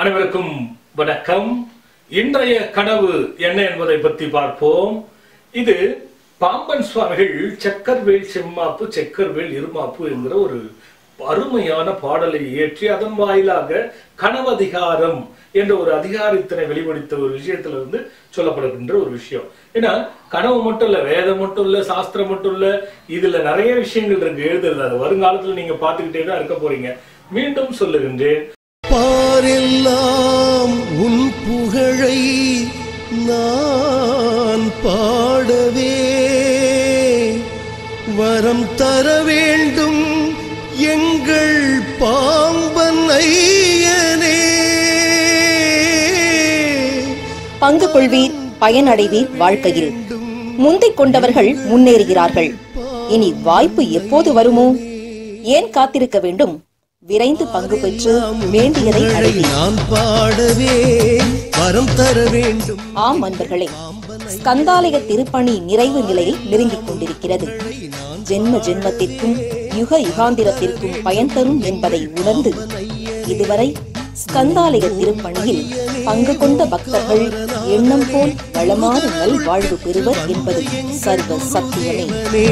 அனைவருக்கும் வணக்கம் இன்றைய கனவு என்ன என்பதை பற்றி பார்ப்போம் இது பாம்பன் சுவாமிகள் செக்கர்வேல் செம்மாப்பு செக்கர்வேல் இருமாப்பு என்கிற ஒரு அருமையான பாடலை இயற்றி அதன் வாயிலாக கனவதிகாரம் என்ற ஒரு அதிகாரத்தினை வெளிப்படுத்த ஒரு விஷயத்துல இருந்து சொல்லப்படுகின்ற ஒரு விஷயம் ஏன்னா கனவு மட்டும் இல்ல வேதம் மட்டும் இல்ல சாஸ்திரம் மட்டும் இல்ல இதுல நிறைய விஷயங்கள் இருக்கு எழுதுறது அது வருங்காலத்துல நீங்க பார்த்துக்கிட்டே தான் இருக்க போறீங்க மீண்டும் சொல்லுகின்றேன் பாரெல்லாம் உன் புகழை நான் பாடவே வரம் தர வேண்டும் எங்கள் பாம்பன் ஐயனே பங்கு கொள்வீர் பயனடைவீர் வாழ்க்கையில் முந்திக் கொண்டவர்கள் முன்னேறுகிறார்கள் இனி வாய்ப்பு எப்போது வருமோ ஏன் காத்திருக்க வேண்டும் விரைந்து பங்கு பெற்று வேண்டியதை அடைவீர் நான் பாடவே வரம் தர வேண்டும் ஆம் அன்பர்களே ஸ்கந்தாலய திருப்பணி நிறைவு நிலையை நெருங்கிக் கொண்டிருக்கிறது ஜென்ம ஜென்மத்திற்கும் யுக யுகாந்திரத்திற்கும் பயன் தரும் என்பதை உணர்ந்து இதுவரை ஸ்கந்தாலய திருப்பணியில் பங்கு கொண்ட பக்தர்கள் எண்ணம் போல் வளமான நல்வாழ்வு பெறுவர் என்பது சர்வ சத்தியமே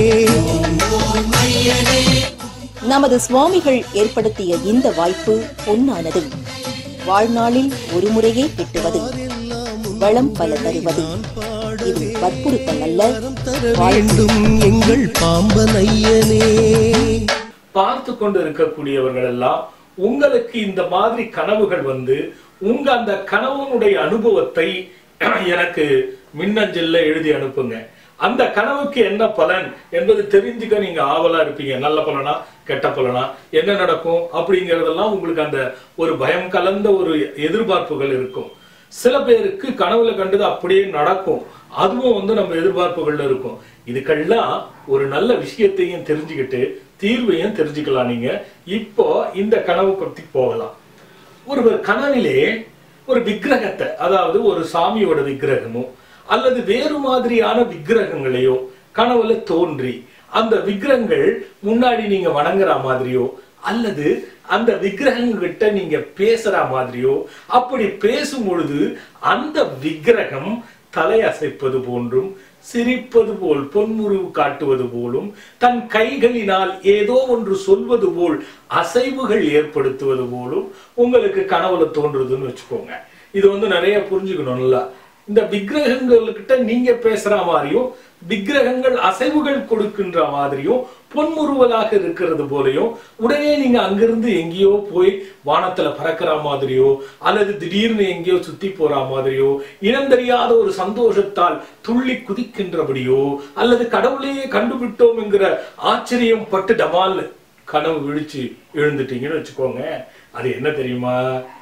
நமது சுவாமிகள் ஏற்படுத்திய இந்த வாய்ப்பு பொன்னானது வாழ்நாளில் ஒரு முறையே கிட்டுவது வளம் பல தருவது இது வற்புறுத்தல் அல்ல தர வேண்டும் எங்கள் பாம்பன் ஐயனே பார்த்து கொண்டு இருக்கக்கூடியவர்கள் எல்லாம் உங்களுக்கு இந்த மாதிரி கனவுகள் வந்து உங்க அந்த கனவுனுடைய அனுபவத்தை எனக்கு மின்னஞ்சல்ல எழுதி அனுப்புங்க அந்த கனவுக்கு என்ன பலன் என்பது தெரிஞ்சுக்க நீங்க ஆவலா இருப்பீங்க நல்ல பலனா கெட்ட பலனா என்ன நடக்கும் அப்படிங்கறதெல்லாம் உங்களுக்கு அந்த ஒரு பயம் கலந்த ஒரு எதிர்பார்ப்புகள் இருக்கும் சில பேருக்கு கனவுல கண்டது அப்படியே நடக்கும் அதுவும் வந்து நம்ம எதிர்பார்ப்புகள்ல இருக்கும் இதுக்கெல்லாம் ஒரு நல்ல விஷயத்தையும் தெரிஞ்சுக்கிட்டு தீர்வையும் தெரிஞ்சுக்கலாம் நீங்க இப்போ இந்த கனவு பத்தி போகலாம் ஒருவர் கனவிலே ஒரு விக்கிரகத்தை அதாவது ஒரு சாமியோட விக்கிரகமோ அல்லது வேறு மாதிரியான விக்கிரகங்களையோ கனவுல தோன்றி அந்த விக்கிரகங்கள் முன்னாடி நீங்க வணங்குற மாதிரியோ அல்லது அந்த விக்கிரகங்கிட்ட நீங்க பேசுற மாதிரியோ அப்படி பேசும் பொழுது அந்த விக்கிரகம் தலை அசைப்பது போன்றும் சிரிப்பது போல் பொன்முறிவு காட்டுவது போலும் தன் கைகளினால் ஏதோ ஒன்று சொல்வது போல் அசைவுகள் ஏற்படுத்துவது போலும் உங்களுக்கு கனவுல தோன்றுதுன்னு வச்சுக்கோங்க இது வந்து நிறைய புரிஞ்சுக்கணும் நல்லா இந்த விக்கிரகங்கள்கிட்ட நீங்க பேசுற மாதிரியும் விக்கிரகங்கள் அசைவுகள் கொடுக்கின்ற மாதிரியும் பொன்முறுவலாக இருக்கிறது போலயும் உடனே நீங்க அங்கிருந்து எங்கேயோ போய் வானத்துல பறக்கிற மாதிரியோ அல்லது திடீர்னு எங்கேயோ சுத்தி போற மாதிரியோ இனம் தெரியாத ஒரு சந்தோஷத்தால் துள்ளி குதிக்கின்றபடியோ அல்லது கடவுளையே கண்டுபிட்டோம் என்கிற ஆச்சரியம் பட்டு டமால் கனவு விழிச்சு எழுந்துட்டீங்கன்னு வச்சுக்கோங்க அது என்ன தெரியுமா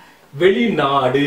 வெளிநாடு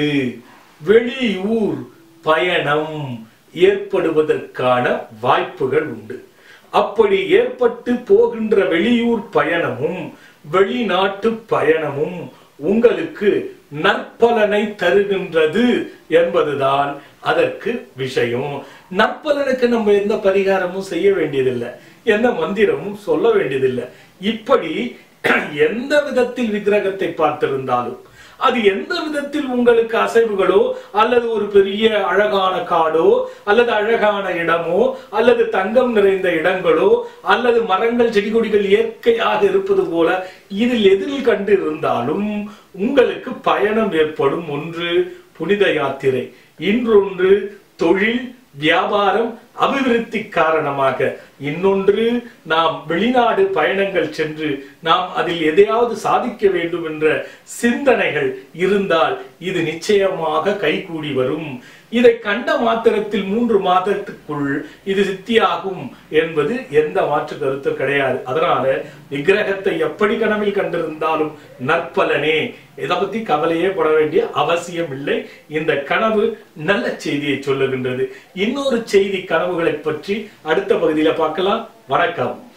வெளியூர் பயணம் ஏற்படுவதற்கான வாய்ப்புகள் உண்டு அப்படி ஏற்பட்டு போகின்ற வெளியூர் பயணமும் வெளிநாட்டு பயணமும் உங்களுக்கு நற்பலனை தருகின்றது என்பதுதான் அதற்கு விஷயம் நற்பலனுக்கு நம்ம எந்த பரிகாரமும் செய்ய வேண்டியதில்லை எந்த மந்திரமும் சொல்ல வேண்டியதில்லை இப்படி எந்த விதத்தில் விக்கிரகத்தை பார்த்திருந்தாலும் அது எந்த விதத்தில் உங்களுக்கு அசைவுகளோ அல்லது ஒரு பெரிய அழகான காடோ அல்லது அழகான இடமோ அல்லது தங்கம் நிறைந்த இடங்களோ அல்லது மரங்கள் செடி கொடிகள் இயற்கையாக இருப்பது போல இதில் எதில் கண்டு இருந்தாலும் உங்களுக்கு பயணம் ஏற்படும் ஒன்று புனித யாத்திரை இன்றொன்று தொழில் வியாபாரம் அபிவிருத்தி காரணமாக இன்னொன்று நாம் வெளிநாடு பயணங்கள் சென்று நாம் அதில் எதையாவது சாதிக்க வேண்டும் என்ற சிந்தனைகள் இருந்தால் இது நிச்சயமாக கைகூடி வரும் இதை கண்ட மாத்திரத்தில் மூன்று மாதத்துக்குள் இது சித்தியாகும் என்பது எந்த மாற்று கருத்து கிடையாது அதனால விக்கிரகத்தை எப்படி கனவில் கண்டிருந்தாலும் நற்பலனே இதை பத்தி கவலையே பட வேண்டிய அவசியம் இல்லை இந்த கனவு நல்ல செய்தியை சொல்லுகின்றது இன்னொரு செய்தி கனவுகளை பற்றி அடுத்த பகுதியில பார்க்கலாம் வணக்கம்